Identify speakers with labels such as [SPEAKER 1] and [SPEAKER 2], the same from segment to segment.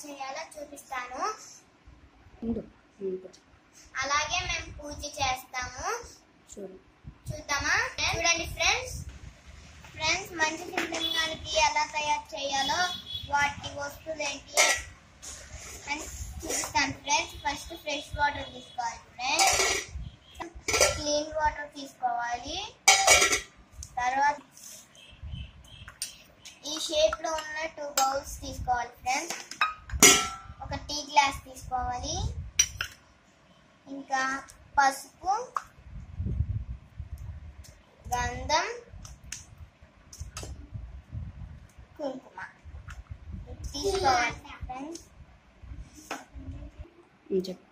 [SPEAKER 1] చేయాలో చూపిస్తాను
[SPEAKER 2] ఉండు ఉమ్, కొంచెం
[SPEAKER 1] అలాగే మేము పూజ చేస్తాము
[SPEAKER 2] చూడు
[SPEAKER 1] చూద్దామా చూడండి ఫ్రెండ్స్ ఫ్రెండ్స్ మంచి శివలింగానికి ఎలా తయారు చేయాలో వాటి వస్తువులు ఏంటి అని చూపిస్తాను ఫ్రెండ్స్ ఫస్ట్ ఫ్రెష్ వాటర్ తీసుకోవాలి ఫ్రెండ్స్ క్లీన్ వాటర్ తీసుకోవాలి తర్వాత ఈ షేప్ లో ఉన్న టూ బౌల్స్ తీసుకోవాలి ఫ్రెండ్స్ ఒక టీ గ్లాస్ తీసుకోవాలి ఇంకా పసుపు గంధం కుంకుమ తీసుకోవాలి ఫ్రెండ్స్
[SPEAKER 2] ఉమ్, చెప్పు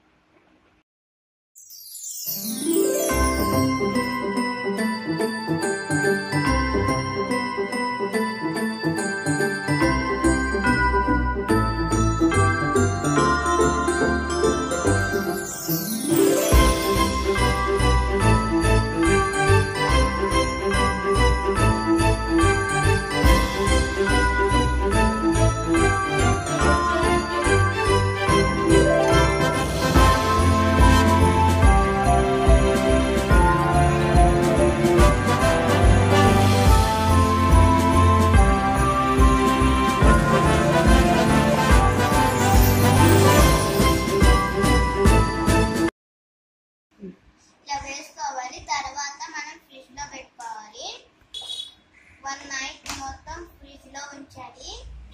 [SPEAKER 1] ఇలా వేసుకోవాలి తర్వాత మనం ఫ్రిడ్జ్ లో పెట్టుకోవాలి వన్ నైట్ మొత్తం ఫ్రిడ్జ్ లో ఉంచాలి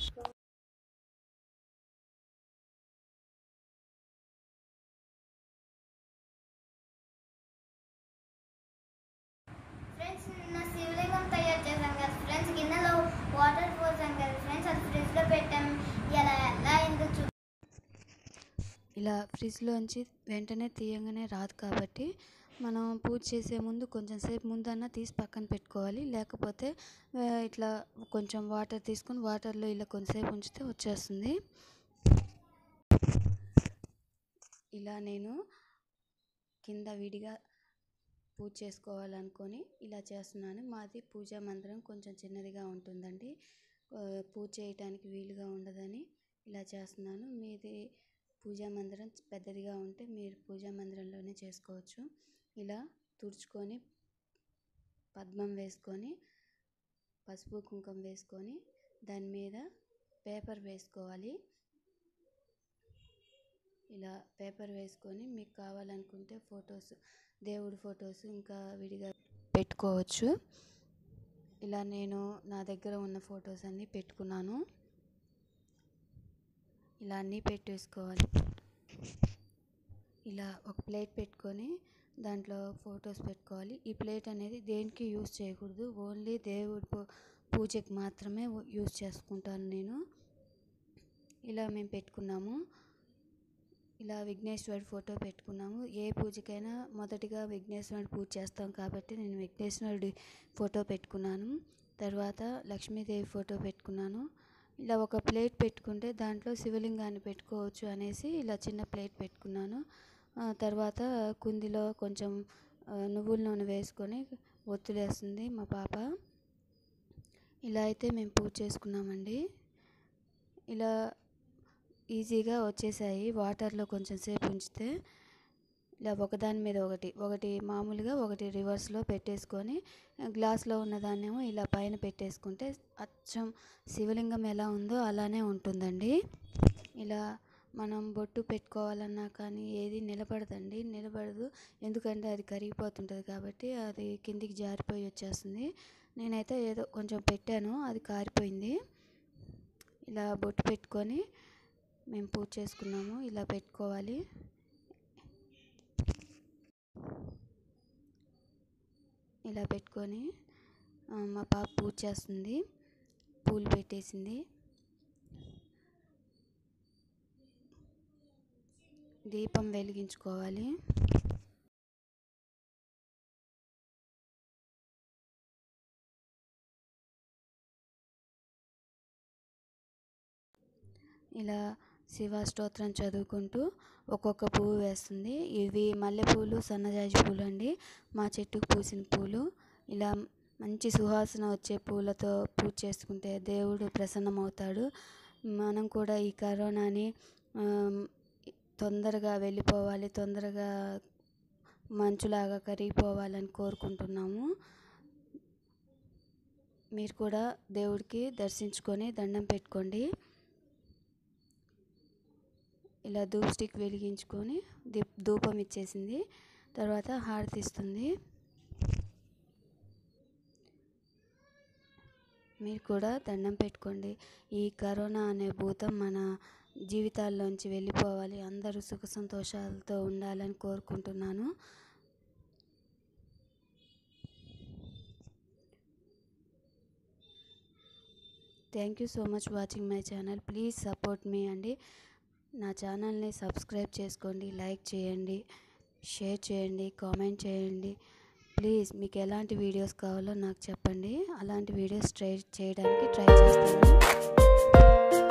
[SPEAKER 1] ఫ్రెండ్స్ నిన్న శివలింగం తయారు చేశాం కదా ఫ్రెండ్స్ గిన్నెలో వాటర్ పోసాం కదా ఫ్రెండ్స్ అది ఫ్రిడ్జ్ లో పెట్టాం ఇలా ఎలా అయిందో చూ
[SPEAKER 3] ఇలా ఫ్రిడ్జ్లోంచి వెంటనే తీయగానే రాదు కాబట్టి మనం పూజ చేసే ముందు కొంచెం సేపు ముందన్నా తీసి పక్కన పెట్టుకోవాలి లేకపోతే ఆ, ఇట్లా కొంచెం వాటర్ తీసుకొని వాటర్లో ఇలా కొంచెంసేపు ఉంచితే వచ్చేస్తుంది ఇలా నేను కింద విడిగా పూజ చేసుకోవాలనుకొని ఇలా చేస్తున్నాను మాది పూజా మందిరం కొంచెం చిన్నదిగా ఉంటుందండి ఆ, పూజ చేయటానికి వీలుగా ఉండదని ఇలా చేస్తున్నాను మీది పూజా మందిరం పెద్దదిగా ఉంటే మీరు పూజా మందిరంలోనే చేసుకోవచ్చు ఇలా తుడుచుకొని పద్మం వేసుకొని పసుపు కుంకుమ వేసుకొని దాని మీద పేపర్ వేసుకోవాలి ఇలా పేపర్ వేసుకొని మీకు కావాలనుకుంటే ఫొటోస్ దేవుడి ఫొటోస్ ఇంకా విడిగా పెట్టుకోవచ్చు ఇలా నేను నా దగ్గర ఉన్న ఫొటోస్ అన్నీ పెట్టుకున్నాను ఇలా అన్నీ పెట్టేసుకోవాలి ఇలా ఒక ప్లేట్ పెట్టుకొని దాంట్లో ఫొటోస్ పెట్టుకోవాలి ఈ ప్లేట్ అనేది దేనికి యూస్ చేయకూడదు ఓన్లీ దేవుడి పూ- పూజకి మాత్రమే యూస్ చేసుకుంటాను నేను ఇలా మేము పెట్టుకున్నాము ఇలా విఘ్నేశ్వరుడి ఫోటో పెట్టుకున్నాము ఏ పూజకైనా మొదటిగా విఘ్నేశ్వరుడి పూజ చేస్తాం కాబట్టి నేను విఘ్నేశ్వరుడి ఫోటో పెట్టుకున్నాను తర్వాత లక్ష్మీదేవి ఫోటో పెట్టుకున్నాను ఇలా ఒక ప్లేట్ పెట్టుకుంటే దాంట్లో శివలింగాన్ని పెట్టుకోవచ్చు అనేసి ఇలా చిన్న ప్లేట్ పెట్టుకున్నాను ఆ తర్వాత కుందిలో కొంచెం ఆ, నువ్వుల నూనె వేసుకొని ఒత్తులేస్తుంది మా పాప ఇలా అయితే మేము పూజ చేసుకున్నామండి ఇలా ఈజీగా వచ్చేసాయి వాటర్లో కొంచెం సేపు ఉంచితే ఇలా ఒకదాని మీద ఒకటి ఒకటి మామూలుగా ఒకటి రివర్స్లో పెట్టేసుకొని గ్లాస్లో ఉన్నదాన్నేమో ఇలా పైన పెట్టేసుకుంటే అచ్చం శివలింగం ఎలా ఉందో అలానే ఉంటుందండి ఇలా మనం బొట్టు పెట్టుకోవాలన్నా కానీ ఏది నిలబడదండి నిలబడదు ఎందుకంటే అది కరిగిపోతుంటుంది కాబట్టి అది కిందికి జారిపోయి వచ్చేస్తుంది నేనైతే ఏదో కొంచెం పెట్టాను అది కారిపోయింది ఇలా బొట్టు పెట్టుకొని మేము పూజ చేసుకున్నాము ఇలా పెట్టుకోవాలి ఇలా పెట్టుకొని ఆ, మా పాప పూజ చేస్తుంది పూలు పెట్టేసింది దీపం వెలిగించుకోవాలి ఇలా శివ స్తోత్రం చదువుకుంటూ ఒక్కొక్క పువ్వు వేస్తుంది ఇవి మల్లెపూలు సన్నజాజి పూలు అండి మా చెట్టుకు పూసిన పూలు ఇలా మంచి సువాసన వచ్చే పూలతో పూజ చేసుకుంటే దేవుడు ప్రసన్నమవుతాడు మనం కూడా ఈ కరోనాని ఆమ్, తొందరగా వెళ్ళిపోవాలి తొందరగా మంచులాగా కరిగిపోవాలని కోరుకుంటున్నాము మీరు కూడా దేవుడికి దర్శించుకొని దండం పెట్టుకోండి ఇలా ధూప్ స్టిక్ వెలిగించుకొని దీప్ ధూపం ఇచ్చేసింది తర్వాత హారతి ఇస్తుంది మీరు కూడా దండం పెట్టుకోండి ఈ కరోనా అనే భూతం మన జీవితాల్లోంచి వెళ్ళిపోవాలి అందరూ సుఖ సంతోషాలతో ఉండాలని కోరుకుంటున్నాను thank you so much watching my channel please support మీ అండి నా ఛానల్ని సబ్స్క్రైబ్ చేసుకోండి లైక్ చేయండి షేర్ చేయండి కామెంట్ చేయండి ప్లీజ్ మీకు ఎలాంటి వీడియోస్ కావాలో నాకు చెప్పండి అలాంటి వీడియోస్ ట్రై చేయడానికి ట్రై చేస్తాను